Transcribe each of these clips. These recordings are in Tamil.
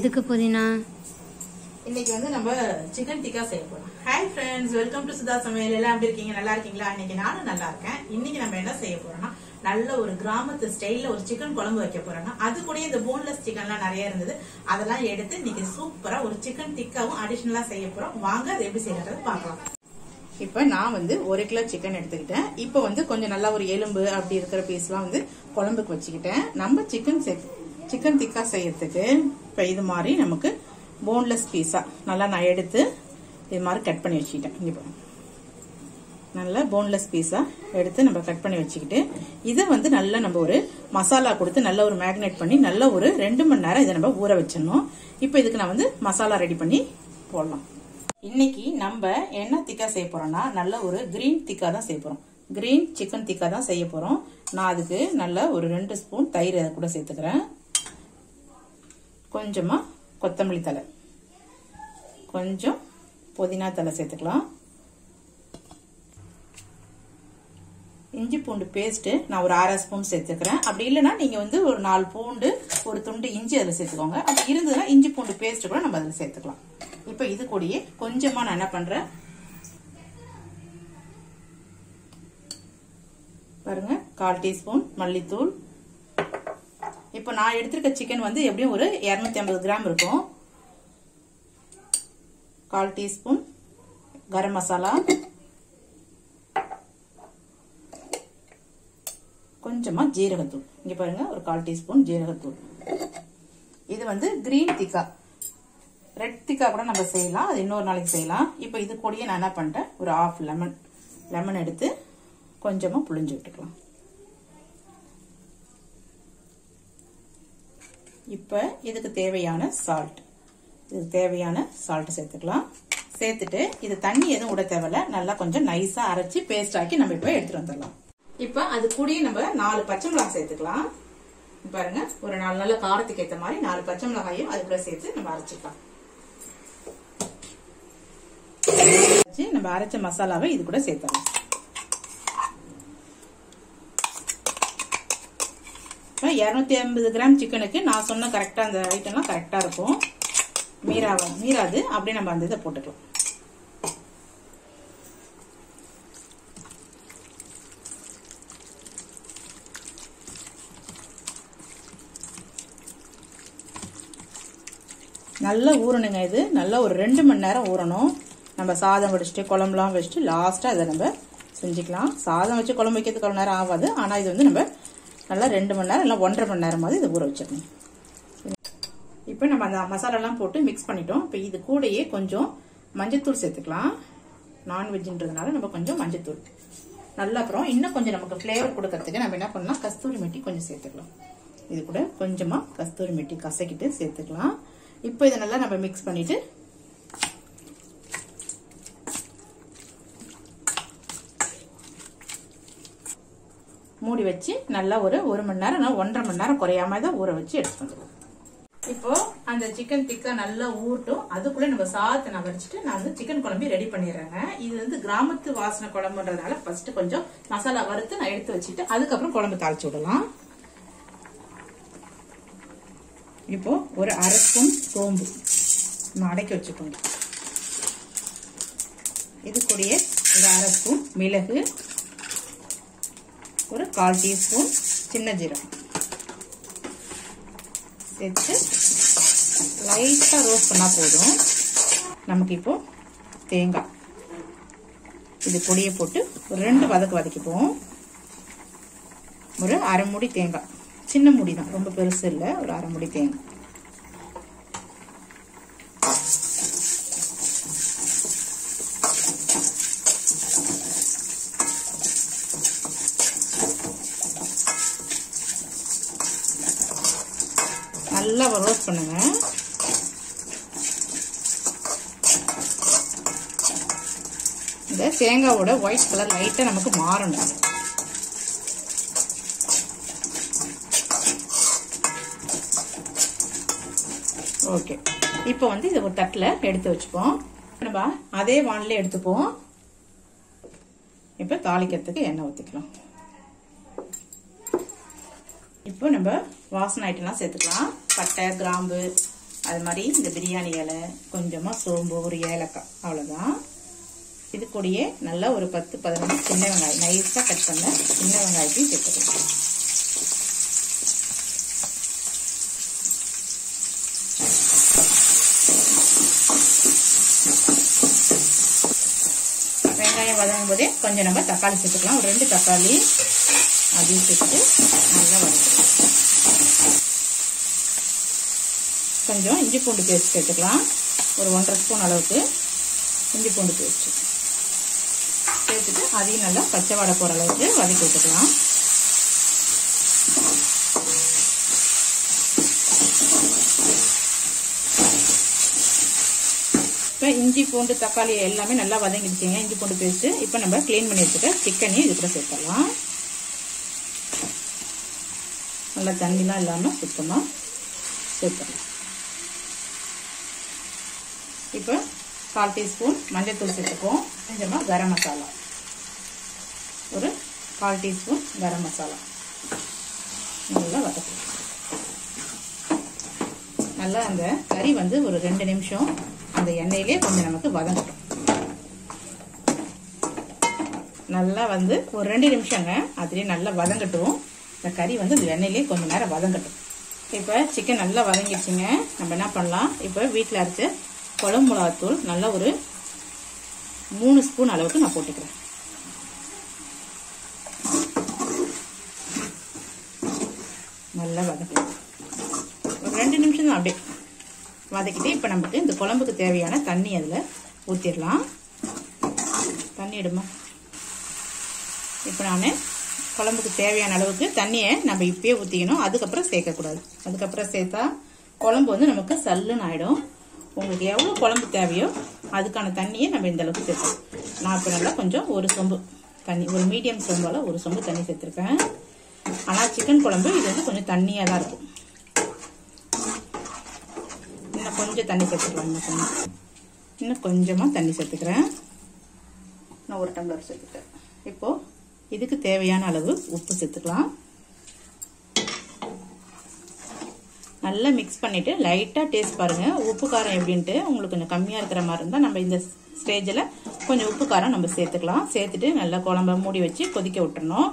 எதுக்கு புதினா இன்னைக்கு வந்து நம்ம சிக்கன் டிக்கா செய்ய போறோம் hi friends welcome to Sudha சமையல் எல்லாம் எப்படி இருக்கீங்க நல்லா இருக்கீங்களா இன்னைக்கு நானும் நல்லா இருக்கேன் இன்னைக்கு நம்ம என்ன செய்ய போறோம்னா நல்ல ஒரு கிராமத்து ஸ்டைல்ல ஒரு சிக்கன் குழம்பு வைக்க போறோம்னா அது கூட இந்த போன்லெஸ் சிக்கன்லாம் நிறைய இருந்தது அதெல்லாம் எடுத்து இன்னைக்கு சூப்பரா ஒரு சிக்கன் டிக்காவும் அடிஷனலா செய்ய போறோம் வாங்க அது எப்படி செய்யறது பார்க்கலாம் இப்போ நான் வந்து ஒரு கிலோ சிக்கன் எடுத்துக்கிட்டேன் இப்போ வந்து கொஞ்சம் நல்லா ஒரு எலும்பு அப்படி இருக்கிற பீஸ்லாம் வந்து குழம்புக்கு வச்சுக்கிட்டேன் நம்ம சிக்கன் சிக்கன் திக்கா செய்யறதுக்கு இப்போ இது மாதிரி நமக்கு போன்லெஸ் பீஸா நல்லா நான் எடுத்து இது மாதிரி கட் பண்ணி வச்சுக்கிட்டேன் இங்கே பாருங்க நல்லா போன்லெஸ் பீஸா எடுத்து நம்ம கட் பண்ணி வச்சுக்கிட்டு இதை வந்து நல்லா நம்ம ஒரு மசாலா கொடுத்து நல்ல ஒரு மேக்னேட் பண்ணி நல்ல ஒரு ரெண்டு மணி நேரம் இதை நம்ம ஊற வச்சிடணும் இப்போ இதுக்கு நான் வந்து மசாலா ரெடி பண்ணி போடலாம் இன்னைக்கு நம்ம என்ன திக்கா செய்ய போறோம்னா நல்ல ஒரு கிரீன் திக்கா தான் செய்ய போறோம் கிரீன் சிக்கன் திக்கா தான் செய்ய போறோம் நான் அதுக்கு நல்ல ஒரு ரெண்டு ஸ்பூன் தயிர் அதை கூட சேர்த்துக்கிறேன் கொஞ்சமா கொத்தமல்லி தலை கொஞ்சம் புதினா தலை சேர்த்துக்கலாம் இஞ்சி பூண்டு பேஸ்ட் நான் ஒரு அரை ஸ்பூன் சேர்த்துக்கிறேன் அப்படி இல்லைன்னா நீங்க வந்து ஒரு நாலு பூண்டு ஒரு துண்டு இஞ்சி அதில் சேர்த்துக்கோங்க அப்படி இருந்ததுன்னா இஞ்சி பூண்டு பேஸ்ட் கூட நம்ம அதில் சேர்த்துக்கலாம் இப்போ இது கூடயே கொஞ்சமா நான் என்ன பண்றேன் பாருங்க கால் டீஸ்பூன் மல்லித்தூள் இப்போ நான் எடுத்திருக்க சிக்கன் வந்து எப்படியும் ஒரு இரநூத்தி ஐம்பது கிராம் இருக்கும் கால் டீஸ்பூன் கரம் மசாலா கொஞ்சமா ஜீரகத்தூள் இங்க பாருங்க ஒரு கால் டீஸ்பூன் ஜீரகத்தூள் இது வந்து கிரீன் திக்கா ரெட் திக்கா கூட நம்ம செய்யலாம் அது இன்னொரு நாளைக்கு செய்யலாம் இப்போ இது கூடயே நான் என்ன பண்ணிட்டேன் ஒரு ஆஃப் லெமன் லெமன் எடுத்து கொஞ்சமா புளிஞ்சு விட்டுக்கலாம் இப்போ இதுக்கு தேவையான சால்ட் இதுக்கு தேவையான சால்ட் சேர்த்துக்கலாம் சேர்த்துட்டு இது தண்ணி எதுவும் விட தேவையில்ல நல்லா கொஞ்சம் நைஸா அரைச்சி பேஸ்ட் ஆக்கி நம்ம இப்போ எடுத்துட்டு வந்துடலாம் இப்போ அது கூடயே நம்ம நாலு பச்சை மிளகாய் சேர்த்துக்கலாம் பாருங்க ஒரு நாலு நல்ல காரத்துக்கு ஏற்ற மாதிரி நாலு பச்சை மிளகாயும் அதுக்குள்ள சேர்த்து நம்ம அரைச்சிக்கலாம் நம்ம அரைச்ச மசாலாவை இது கூட சேர்த்தலாம் இப்போ இரநூத்தி ஐம்பது கிராம் சிக்கனுக்கு நான் சொன்ன கரெக்டாக அந்த ஐட்டம்லாம் கரெக்டாக இருக்கும் மீறாவ மீறாது அப்படியே நம்ம அந்த இதை போட்டுக்கலாம் நல்லா ஊறணுங்க இது நல்லா ஒரு ரெண்டு மணி நேரம் ஊறணும் நம்ம சாதம் வடிச்சிட்டு குழம்புலாம் வச்சுட்டு லாஸ்ட்டாக அதை நம்ம செஞ்சுக்கலாம் சாதம் வச்சு குழம்பு வைக்கிறதுக்கு அவ்வளோ நேரம் ஆகாது ஆனால் இது வந்து நம்ம நல்லா ரெண்டு மணி நேரம் இல்லை ஒன்றரை மணி நேரமாவது இதை ஊற வச்சிடணும் இப்போ நம்ம அந்த மசாலாலாம் போட்டு மிக்ஸ் பண்ணிட்டோம் இப்போ இது கூடயே கொஞ்சம் மஞ்சத்தூள் சேர்த்துக்கலாம் நான்வெஜ்ன்றதுனால நம்ம கொஞ்சம் மஞ்சத்தூள் நல்லா அப்புறம் இன்னும் கொஞ்சம் நமக்கு ஃப்ளேவர் கொடுக்கறதுக்கு நம்ம என்ன பண்ணலாம் கஸ்தூரி மெட்டி கொஞ்சம் சேர்த்துக்கலாம் இது கூட கொஞ்சமாக கஸ்தூரி மெட்டி கசக்கிட்டு சேர்த்துக்கலாம் இப்போ இதை நல்லா நம்ம மிக்ஸ் பண்ணிட்டு மூடி வச்சு நல்லா ஒரு ஒரு மணி நேரம் ஒன்றரை மணி நேரம் குறையாம தான் ஊற வச்சு எடுத்து வந்துடுவோம் இப்போ அந்த சிக்கன் திக்கா நல்லா ஊறட்டும் அதுக்குள்ள நம்ம சாதத்தை நான் வடிச்சிட்டு நான் வந்து சிக்கன் குழம்பு ரெடி பண்ணிடுறேங்க இது வந்து கிராமத்து வாசனை குழம்புன்றதுனால ஃபர்ஸ்ட் கொஞ்சம் மசாலா வறுத்து நான் எடுத்து வச்சுட்டு அதுக்கப்புறம் குழம்பு தாளிச்சு விடலாம் இப்போ ஒரு அரை ஸ்பூன் சோம்பு நம்ம அடக்கி வச்சுக்கோங்க இது கூடயே ஒரு அரை ஸ்பூன் மிளகு ஒரு கால் டீஸ்பூன் சின்ன ஜீரகம் சேர்த்து லைட்டாக ரோஸ்ட் பண்ணால் போதும் நமக்கு இப்போ தேங்காய் இது பொடியை போட்டு ஒரு ரெண்டு வதக்கு வதக்கிப்போம் ஒரு அரை மூடி தேங்காய் சின்ன முடி தான் ரொம்ப பெருசு இல்லை ஒரு அரை முடி தேங்காய் நல்லா ரோஸ்ட் பண்ணுங்க இந்த தேங்காவோட ஒயிட் கலர் லைட்டாக நமக்கு மாறணும் ஓகே இப்போ வந்து இதை ஒரு தட்டில் எடுத்து வச்சுப்போம் நம்ம அதே வானிலே எடுத்துப்போம் இப்போ தாளிக்கிறதுக்கு எண்ணெய் ஊற்றிக்கலாம் இப்போ நம்ம வாசனை ஐட்டம்லாம் சேர்த்துக்கலாம் பட்டை கிராம்பு அது மாதிரி இந்த பிரியாணி இலை கொஞ்சமாக சோம்பு ஒரு ஏலக்காய் அவ்வளோதான் இது கூடயே நல்லா ஒரு பத்து பதினஞ்சு சின்ன வெங்காயம் நைஸாக கட் பண்ண சின்ன வெங்காயத்தையும் சேர்த்துக்கலாம் வெங்காயம் வதங்கும் போதே கொஞ்சம் நம்ம தக்காளி சேர்த்துக்கலாம் ஒரு ரெண்டு தக்காளி அதையும் சேர்த்து நல்லா வதக்கலாம் கொஞ்சம் இஞ்சி பூண்டு பேஸ்ட் சேர்த்துக்கலாம் ஒரு ஒன்றரை ஸ்பூன் அளவுக்கு இஞ்சி பூண்டு பேஸ்ட் சேர்த்துட்டு அதையும் நல்லா பச்சை வடை போகிற அளவுக்கு வதக்கி விட்டுக்கலாம் இப்போ இஞ்சி பூண்டு தக்காளி எல்லாமே நல்லா வதங்கிடுச்சிங்க இஞ்சி பூண்டு பேஸ்ட்டு இப்போ நம்ம க்ளீன் பண்ணி வச்சுக்க சிக்கனையும் இது கூட சேர்த்துடலாம் நல்லா தண்ணிலாம் இல்லாமல் சுத்தமாக சேர்த்துடலாம் இப்போ கால் டீஸ்பூன் மஞ்சள்தூள் சேர்த்துப்போம் கொஞ்சமாக கரம் மசாலா ஒரு கால் டீஸ்பூன் கரம் மசாலா நல்லா வதக்கலாம் நல்லா அந்த கறி வந்து ஒரு ரெண்டு நிமிஷம் அந்த எண்ணெயிலே கொஞ்சம் நமக்கு வதங்கட்டும் நல்லா வந்து ஒரு ரெண்டு நிமிஷங்க அதுலேயே நல்லா வதங்கட்டும் இந்த கறி வந்து இந்த எண்ணெயிலே கொஞ்சம் நேரம் வதங்கட்டும் இப்போ சிக்கன் நல்லா வதங்கிடுச்சுங்க நம்ம என்ன பண்ணலாம் இப்போ வீட்டில் அரைச்ச குழம்பு மிளகாத்தூள் நல்லா ஒரு மூணு ஸ்பூன் அளவுக்கு நான் போட்டுக்கிறேன் நல்லா வதக்கலாம் ஒரு ரெண்டு நிமிஷம் தான் அப்படியே வதக்கிட்டு இப்போ நமக்கு இந்த குழம்புக்கு தேவையான தண்ணி அதில் ஊற்றிடலாம் தண்ணி இடுமா இப்போ நான் குழம்புக்கு தேவையான அளவுக்கு தண்ணியை நம்ம இப்பயே ஊற்றிக்கணும் அதுக்கப்புறம் சேர்க்கக்கூடாது அதுக்கப்புறம் சேர்த்தா குழம்பு வந்து நமக்கு சல்லுன்னு ஆகிடும் உங்களுக்கு எவ்வளோ குழம்பு தேவையோ அதுக்கான தண்ணியை நம்ம இந்த அளவுக்கு சேர்க்கணும் நான் இப்போ நல்லா கொஞ்சம் ஒரு சொம்பு தண்ணி ஒரு மீடியம் சொம்பால் ஒரு சொம்பு தண்ணி சேர்த்துருக்கேன் ஆனால் சிக்கன் குழம்பு இது வந்து கொஞ்சம் தண்ணியாக தான் இருக்கும் இன்னும் கொஞ்சம் தண்ணி சேர்த்துக்கலாம் இன்னும் கொஞ்சம் இன்னும் கொஞ்சமாக தண்ணி சேர்த்துக்கிறேன் நான் ஒரு டம்ளர் சேர்த்துக்கிறேன் இப்போது இதுக்கு தேவையான அளவு உப்பு சேர்த்துக்கலாம் நல்லா மிக்ஸ் பண்ணிவிட்டு லைட்டாக டேஸ்ட் பாருங்கள் உப்பு காரம் எப்படின்ட்டு உங்களுக்கு கொஞ்சம் கம்மியாக இருக்கிற மாதிரி இருந்தால் நம்ம இந்த ஸ்டேஜில் கொஞ்சம் உப்பு காரம் நம்ம சேர்த்துக்கலாம் சேர்த்துட்டு நல்லா குழம்ப மூடி வச்சு கொதிக்க விட்டுறணும்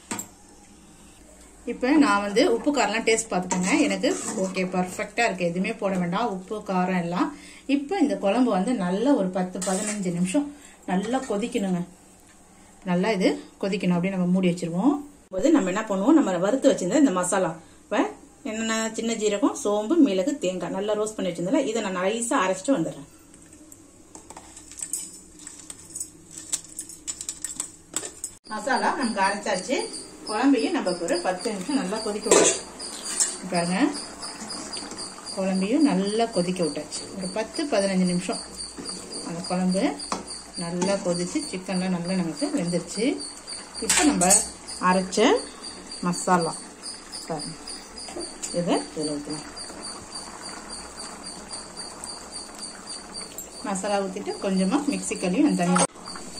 இப்போ நான் வந்து உப்பு காரம்லாம் டேஸ்ட் பார்த்துட்டேங்க எனக்கு ஓகே பர்ஃபெக்டாக இருக்குது எதுவுமே போட வேண்டாம் உப்பு காரம் எல்லாம் இப்போ இந்த குழம்பு வந்து நல்லா ஒரு பத்து பதினஞ்சு நிமிஷம் நல்லா கொதிக்கணுங்க நல்லா இது கொதிக்கணும் அப்படியே நம்ம மூடி வச்சிருவோம் போது நம்ம என்ன பண்ணுவோம் நம்ம வறுத்து வச்சிருந்த இந்த மசாலா இப்போ என்னென்ன சின்ன ஜீரகம் சோம்பு மிளகு தேங்காய் நல்லா ரோஸ்ட் பண்ணி வச்சிருந்தல இதை நான் நைஸாக அரைச்சிட்டு வந்துடுறேன் மசாலா நமக்கு அரைச்சாச்சு குழம்பையும் நம்ம ஒரு பத்து நிமிஷம் நல்லா கொதிக்க விட்டோம் பாருங்க குழம்பையும் நல்லா கொதிக்க விட்டாச்சு ஒரு பத்து பதினஞ்சு நிமிஷம் அந்த குழம்பு நல்லா கொதிச்சு சிக்கன்லாம் நல்லா நமக்கு வெந்துருச்சு இப்போ நம்ம அரைச்ச மசாலா பாருங்க இதை இதில் ஊற்றலாம் மசாலா ஊற்றிட்டு கொஞ்சமாக மிக்சி கறியும் அந்த தண்ணி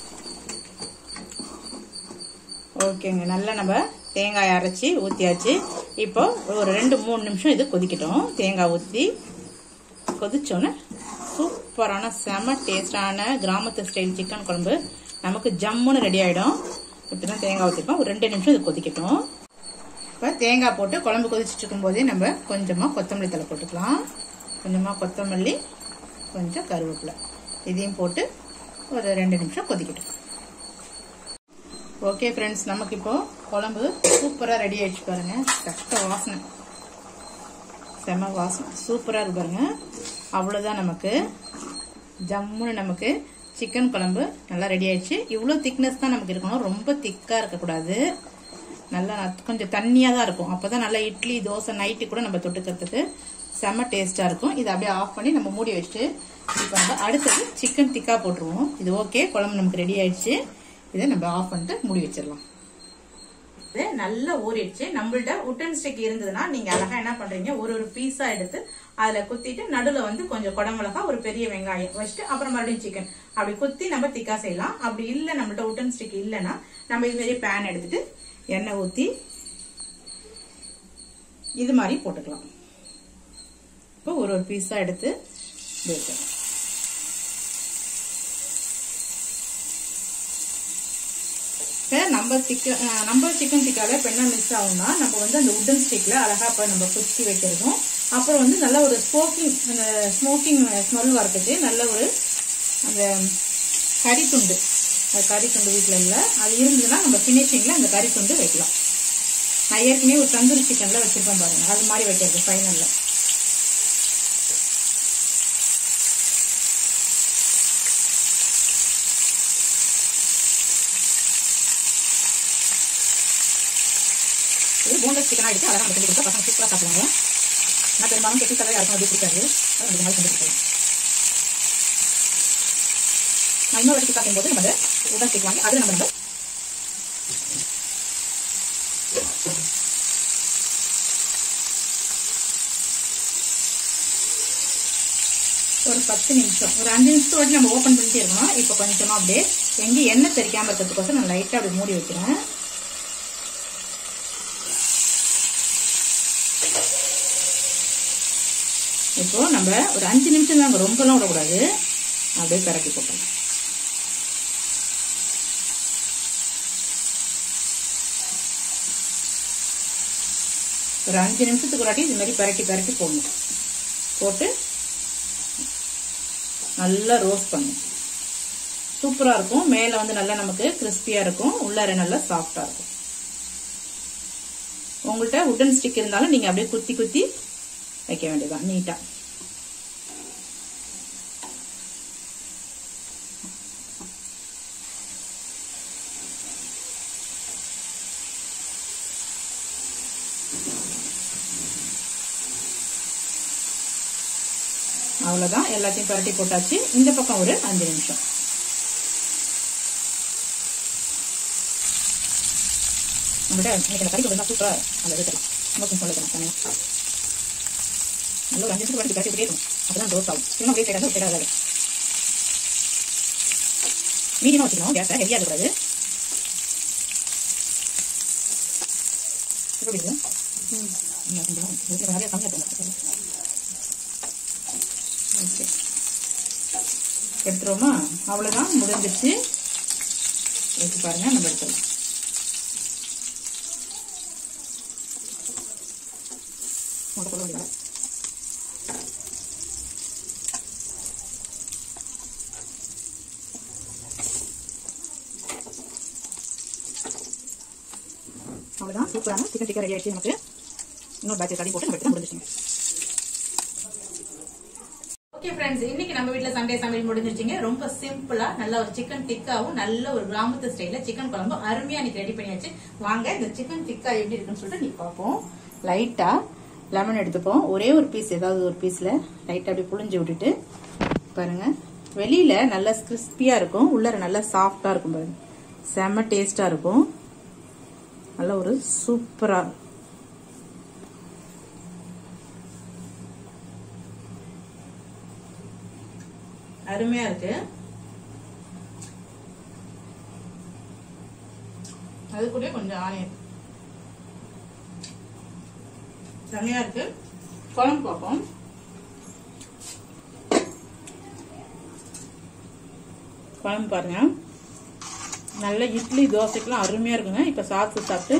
ஓகேங்க நல்லா நம்ம தேங்காய் அரைச்சி ஊற்றியாச்சு இப்போ ஒரு ரெண்டு மூணு நிமிஷம் இது கொதிக்கட்டும் தேங்காய் ஊற்றி கொதிச்சோன்னே சூப்பரான செம டேஸ்டான கிராமத்து ஸ்டைல் சிக்கன் குழம்பு நமக்கு ஜம்முன்னு ரெடி ஆகிடும் இப்படி தான் தேங்காய் ஊற்றிருக்கோம் ஒரு ரெண்டு நிமிஷம் இது கொதிக்கட்டும் இப்போ தேங்காய் போட்டு குழம்பு கொதிச்சுட்டு இருக்கும்போதே நம்ம கொஞ்சமாக கொத்தமல்லி தலை போட்டுக்கலாம் கொஞ்சமாக கொத்தமல்லி கொஞ்சம் கருவேப்பிலை இதையும் போட்டு ஒரு ரெண்டு நிமிஷம் கொதிக்கட்டும் ஓகே ஃப்ரெண்ட்ஸ் நமக்கு இப்போ குழம்பு சூப்பராக ரெடி ஆயிடுச்சு பாருங்க கஷ்ட வாசனை செம வாசனை சூப்பராக இருக்கு பாருங்க அவ்வளோதான் நமக்கு ஜம்முன்னு நமக்கு சிக்கன் குழம்பு நல்லா ரெடி ஆயிடுச்சு இவ்வளோ திக்னஸ் தான் நமக்கு இருக்கணும் ரொம்ப திக்காக இருக்கக்கூடாது நல்லா கொஞ்சம் தண்ணியாக தான் இருக்கும் அப்போ தான் நல்லா இட்லி தோசை நைட்டு கூட நம்ம தொட்டுக்கிறதுக்கு செம்ம டேஸ்ட்டாக இருக்கும் இதை அப்படியே ஆஃப் பண்ணி நம்ம மூடி வச்சுட்டு இப்போ நம்ம அடுத்தது சிக்கன் திக்கா போட்டுருவோம் இது ஓகே குழம்பு நமக்கு ரெடி ஆயிடுச்சு இதை நம்ம ஆஃப் பண்ணிட்டு மூடி வச்சிடலாம் இது நல்லா ஊறிடுச்சு நம்மள்ட்ட உட்டன் ஸ்டிக் இருந்ததுன்னா நீங்க அழகா என்ன பண்றீங்க ஒரு ஒரு பீஸா எடுத்து அதுல குத்திட்டு நடுவுல வந்து கொஞ்சம் குடமிளகா ஒரு பெரிய வெங்காயம் வச்சுட்டு அப்புறம் மறுபடியும் சிக்கன் அப்படி குத்தி நம்ம திக்கா செய்யலாம் அப்படி இல்லை நம்மள்ட்ட உட்டன் ஸ்டிக் இல்லைன்னா நம்ம இது மாதிரி பேன் எடுத்துட்டு எண்ணெய் ஊத்தி இது மாதிரி போட்டுக்கலாம் இப்போ ஒரு ஒரு பீஸா எடுத்து இப்படி வைக்கிறேன் இப்போ நம்ம சிக்கன் நம்ம சிக்கன் டிக்கால இப்போ என்ன மிஸ் ஆகும்னா நம்ம வந்து அந்த உட்டன் ஸ்டிக்ல அழகா இப்போ நம்ம குத்தி வைக்கிறதும் அப்புறம் வந்து நல்ல ஒரு ஸ்மோக்கிங் அந்த ஸ்மோக்கிங் ஸ்மெல் வரதுக்கு நல்ல ஒரு அந்த கறி துண்டு அது கறி துண்டு வீட்டில் இல்லை அது இருந்ததுன்னா நம்ம ஃபினிஷிங்கில் அந்த கறி துண்டு வைக்கலாம் நான் ஏற்கனவே ஒரு தந்தூரி சிக்கன்ல வச்சிருப்பேன் பாருங்க அது மாதிரி வைக்கிறது ஃபைனல்ல இது போன்லெஸ் சிக்கனா எடுத்து அழகாக நம்ம செஞ்சு கொடுத்தா பசங்க சூப்பராக சாப்பிடுவாங்க நான் பெரும்பாலும் கெட்டி தலை யாருக்கும் அது பிடிக்காது அது இந்த மாதிரி செஞ்சு கொடுக்கலாம் நான் இன்னொரு இடத்துக்கு பார்க்கும்போது நம்ம உடன் ஸ்டிக் வாங்கி அது நம்ம நம்ம ஒரு பத்து நிமிஷம் ஒரு அஞ்சு நிமிஷத்து வரைக்கும் நம்ம ஓப்பன் பண்ணிட்டே இருக்கணும் இப்போ கொஞ்சமா அப்படியே எங்கேயும் எண்ணெய் தெரிக்காம இருக்கிறதுக்கோசம் நான் லைட்டாக அப்படி மூடி வைக்கிறேன் இப்போ நம்ம ஒரு அஞ்சு நிமிஷம் தான் ரொம்பலாம் விடக்கூடாது அப்படியே பரட்டி போட்டுருங்க ஒரு அஞ்சு நிமிஷத்துக்கு ஒரு வாட்டி இது மாதிரி பரட்டி பரட்டி போடணும் போட்டு நல்லா ரோஸ்ட் பண்ணும் சூப்பரா இருக்கும் மேல வந்து நல்லா நமக்கு கிறிஸ்பியா இருக்கும் உள்ளார நல்லா சாஃப்டா இருக்கும் உங்கள்கிட்ட உட்டன் ஸ்டிக் இருந்தாலும் நீங்க அப்படியே குத்தி குத்தி வைக்க வேண்டியதான் நீட்டா அவ்வளவுதான் எல்லாத்தையும் பரட்டி போட்டாச்சு இந்த பக்கம் ஒரு அஞ்சு நிமிஷம் நம்மகிட்ட இன்னைக்கு அந்த கறி கொடுத்தா சூப்பரா அந்த எடுத்துக்கலாம் ஸ்மோக்கிங் சொல்லிக்கலாம் தனியா நல்ல ஒரு அஞ்சு நிமிஷம் பரட்டி கட்டி இருக்கும் அப்பதான் ரோஸ் ஆகும் இன்னும் அப்படியே சைடாக சைடாக மீடியமா வச்சுக்கணும் கேஸை ஹெவியாக இருக்கக்கூடாது எப்படி இருக்கு கொஞ்சம் நிறைய கம்மியாக இருக்கும் ஓகே எடுத்துருவோமா அவ்வளோதான் முடிஞ்சிச்சு வச்சு பாருங்க நம்ம எடுத்துடலாம் முட்டை போட வேண்டியது அவ்வளோதான் சூப்பரான சிக்கன் டிக்கா ரெடி ஆயிடுச்சு நமக்கு இன்னொரு பேட்ச் கறி போட்டு நம்ம எடுத்து முடிஞ்சிச்சுங்க ஓகே ஃப்ரெண்ட்ஸ் இன்னைக்கு நம்ம வீட்ல சண்டே சமையல் முடிஞ்சிருச்சுங்க ரொம்ப சிம்பிளா நல்ல ஒரு சிக்கன் டிக்காவும் நல்ல ஒரு கிராமத்து ஸ்டைல சிக்கன் குழம்பு அருமையா இன்னைக்கு ரெடி பண்ணியாச்சு வாங்க இந்த சிக்கன் டிக்கா எப்படி இருக்குன்னு சொல்லிட்டு நீ பார்ப்போம் லைட்டா லெமன் எடுத்துப்போம் ஒரே ஒரு பீஸ் ஏதாவது ஒரு பீஸ்ல லைட்டா அப்படி புளிஞ்சு விட்டுட்டு பாருங்க வெளியில நல்லா கிறிஸ்பியா இருக்கும் உள்ளர நல்லா சாஃப்டா இருக்கும் பாருங்க செம்ம டேஸ்டா இருக்கும் நல்ல ஒரு சூப்பரா அருமையா இருக்கு அது கூட கொஞ்சம் ஆனியன் செம்மையா இருக்கு குழம்பு பார்ப்போம் குழம்பு பாருங்க நல்ல இட்லி தோசைக்கெல்லாம் அருமையா இருக்குங்க இப்ப சாப்பிட்டு சாப்பிட்டு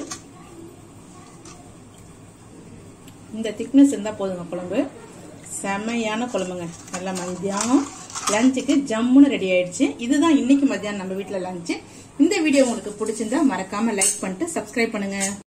இந்த திக்னஸ் இருந்தா போதுங்க குழம்பு செமையான குழம்புங்க நல்லா மத்தியானம் லஞ்சுக்கு ஜம்முன்னு ரெடி ஆயிடுச்சு இதுதான் இன்னைக்கு மத்தியானம் நம்ம வீட்டில் லஞ்சு இந்த வீடியோ உங்களுக்கு பிடிச்சிருந்தா மறக்காம லைக் பண்ணிட்டு சப்ஸ்கிரைப் பண்ணுங்க